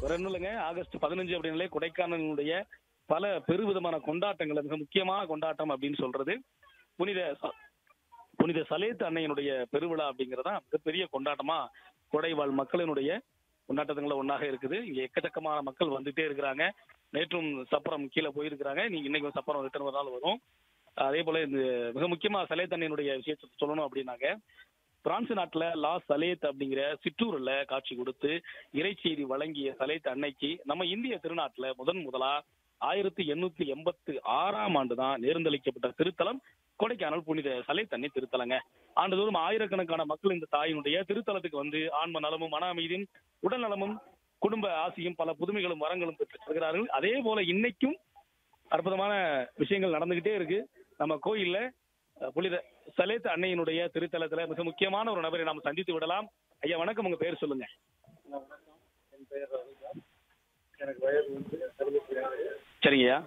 வேற ஒண்ணும் இல்லைங்க ஆகஸ்ட் பதினஞ்சு அப்படின்னாலே கொடைக்கானலுடைய பல பெருவிதமான கொண்டாட்டங்கள் மிக முக்கியமான கொண்டாட்டம் அப்படின்னு சொல்றது புனித ச- புனித சலேத் அன்னையினுடைய பெருவிழா அப்படிங்கறதா மிகப்பெரிய கொண்டாட்டமா கொடைவாழ் மக்களினுடைய கொண்டாட்டத்துல ஒன்னாக இருக்குது இங்க எக்கச்சக்கமான மக்கள் வந்துட்டே இருக்கிறாங்க நேற்றும் சப்பரம் கீழே போயிருக்கிறாங்க நீங்க இன்னைக்கு சப்பரம் ரிட்டர்ன் ஒரு நாள் வரும் அதே போல இந்த மிக முக்கியமா சலேத் அன்னையினுடைய விஷயத்தை சொல்லணும் அப்படின்னாக்க பிரான்ஸ் நாட்டுல லா சலேத் அப்படிங்கிற சிற்றூர்ல காட்சி கொடுத்து இறைச்செய்தி வழங்கிய சலேத் அன்னைக்கு நம்ம இந்திய திருநாட்டுல முதன் முதலா ஆயிரத்தி எண்ணூத்தி எண்பத்தி ஆறாம் ஆண்டு தான் நேர்ந்தளிக்கப்பட்ட திருத்தலம் கொடைக்கானல் புனித சலேத் அன்னை திருத்தலங்க ஆண்டுதோறும் ஆயிரக்கணக்கான மக்கள் இந்த தாயினுடைய திருத்தலத்துக்கு வந்து ஆன்ம நலமும் மன அமைதியும் உடல் நலமும் குடும்ப ஆசையும் பல புதுமைகளும் வரங்களும் பெற்று வருகிறார்கள் அதே போல இன்னைக்கும் அற்புதமான விஷயங்கள் நடந்துகிட்டே இருக்கு நம்ம கோயில்ல அஹ், புனித சலேத் அன்னையினுடைய திருத்தலத்துல மிக முக்கியமான ஒரு நபரை நாம் சந்தித்து விடலாம் ஐயா வணக்கம் உங்க பேர் சொல்லுங்க என் பெயர் ரவிதான் எனக்கு வயது வந்து அறுபத்தி ஆறு சரிங்கய்யா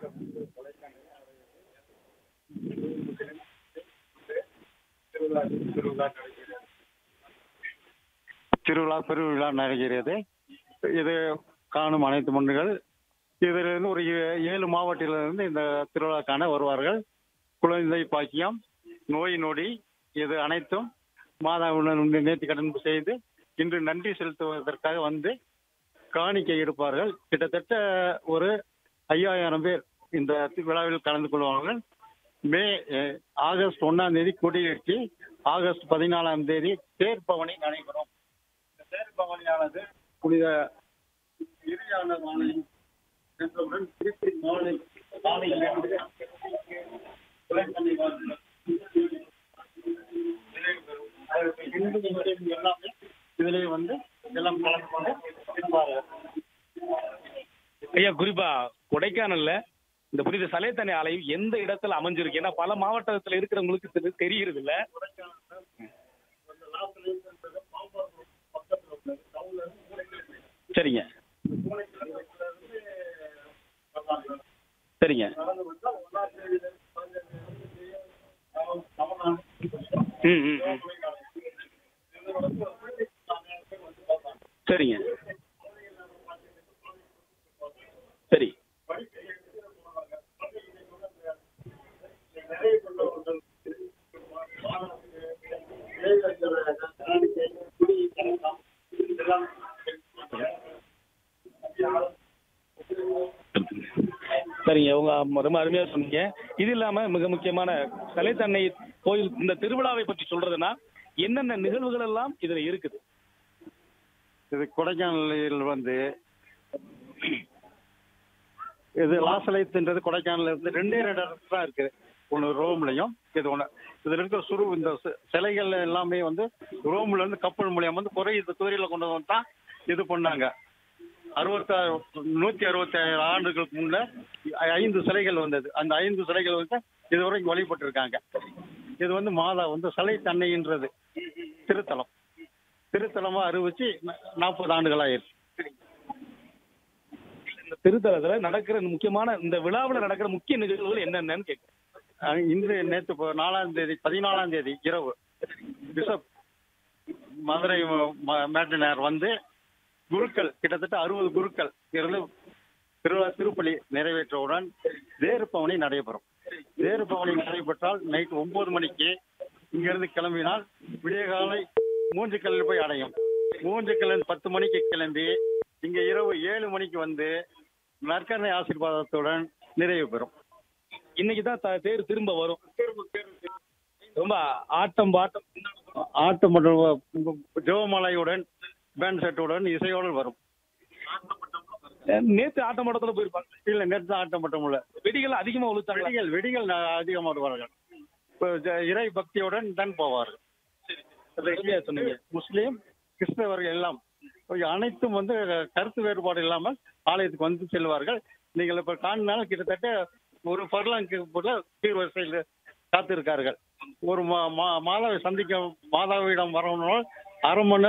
திருவிழா திருவிழா நடக்கிறது திருவிழா பெருவிழா நடக்கிறது இது காணும் அனைத்து மண்ணுகள் இதிலிருந்து ஒரு ஏ- ஏழு மாவட்டத்திலிருந்து இந்த திருவிழா காண வருவார்கள் குழந்தை பாக்கியம் நோய் நொடி இது அனைத்தும் மாதாவுடன் நேர்த்தி கடன் செய்து இன்று நன்றி செலுத்துவதற்காக வந்து காணிக்கை எடுப்பார்கள் கிட்டத்தட்ட ஒரு ஐயாயிரம் பேர் இந்த விழாவில் கலந்து கொள்வார்கள் மே அஹ், ஆகஸ்ட் ஒன்னாம் தேதி கொடியேற்றி ஆகஸ்ட் பதினாலாம் தேதி தேர் பவனி நடைபெறும் இந்த தேர் பவனியானது புனித இறுதியான மாலை சென்றவுடன் திருப்பி மாலை மாலையிலிருந்து இளைஞனை வாழ்த்து. அதற்கு இந்து முஸ்லீம் எல்லாமே இதிலே வந்து எல்லாம் கலந்து கொண்டு இருப்பார்கள் ஐயா குறிப்பா கொடைக்கானல்ல இந்த புனித சலேத்தனை ஆலயம் எந்த இடத்துல அமைஞ்சிருக்கு ஏன்னா பல மாவட்டத்துல இருக்கிறவங்களுக்கு தெரி- தெரியறது இல்ல சரிங்க சரிங்க ம் ம் ம். சரிங்க சரி சரிங்க உங்க அம்மா ரொம்ப அருமையா சொன்னீங்க இது இல்லாம மிக முக்கியமான கலைத்தன்னை கோயில் இந்த திருவிழாவை பற்றி சொல்றதுன்னா என்னென்ன நிகழ்வுகள் எல்லாம் இதுல இருக்குது இது கொடைக்கானலில் வந்து இது லாசலைத்துன்றது கொடைக்கானல்ல இருந்து ரெண்டே ரெண்டு இடத்துல தான் இருக்கு ஒன்று ரோம்லையும் இது ஒன்று இதுல இருக்க சுரு இந்த சி- சிலைகள் எல்லாமே வந்து ரோம்ல இருந்து கப்பல் மூலியம் வந்து குறை இந்த குதிரையில கொண்டு வந்து தான் இது பண்ணாங்க அறுபத்தாறு நூத்தி அறுபத்தி ஏழு ஆண்டுகளுக்கு முன்ன ஐந்து சிலைகள் வந்தது அந்த ஐந்து சிலைகள் வந்து இதுவரைக்கும் வழிபட்டு இருக்காங்க இது வந்து மாதா வந்து சிலை தன்னைன்றது திருத்தலம் திருத்தலமா அறிவிச்சு நாற்பது ஆண்டுகள் ஆயிடுச்சு இந்த திருத்தலத்துல நடக்கிற முக்கியமான இந்த விழாவுல நடக்கிற முக்கிய நிகழ்வுகள் என்னென்னன்னு கேட்கிறேன் அஹ் இன்று நேற்று இப்போ நாலாம் தேதி பதினாலாம் தேதி இரவு பிஷப் மதுரை ம- மேட்டினார் வந்து குருக்கள் கிட்டத்தட்ட அறுபது குருக்கள் இருந்து திருவிழா திருப்பலி நிறைவேற்றவுடன் தேர் பவனி நடைபெறும் தேர் பவனி நடைபெற்றால் நைட் ஒன்பது மணிக்கு இங்கிருந்து கிளம்பினால் விடியகாலை மூஞ்சிக்கல்லில் போய் அடையும் மூஞ்சிக்கல்லன் பத்து மணிக்கு கிளம்பி இங்க இரவு ஏழு மணிக்கு வந்து நற்கரணை ஆசீர்வாதத்துடன் நிறைவு பெறும் இன்னைக்கு தான் த- தேர் திரும்ப வரும் ரொம்ப ஆட்டம் பாட்டம் ஆட்டம் மற்றும் ஜெவமலையுடன் பேண்ட் செட்டுடன் இசையோடு வரும் நேத்து ஆட்டம் பாட்டத்துல போயிருப்பாங்க இல்ல நேற்று ஆட்டம் மட்டும் இல்ல வெடிகள் அதிகமா உளுத்தாங்க வெடிகள் வெடிகள் ந- அதிகமாக வருவார்கள் இப்போ ஜ- இறை பக்தியுடன் தான் போவார்கள் அருமையா சொன்னீங்க முஸ்லீம் கிறிஸ்தவர்கள் எல்லாம் அனைத்தும் வந்து கருத்து வேறுபாடு இல்லாமல் ஆலயத்துக்கு வந்து செல்வார்கள் நீங்கள் இப்ப காணினால் கிட்டத்தட்ட ஒரு பர்லாங்கு போல சீர்வரிசையில் காத்திருக்கார்கள் ஒரு மா- மா- மாதாவை சந்திக்க மாதாவிடம் வரணும்னால் அரை மணி நேரம்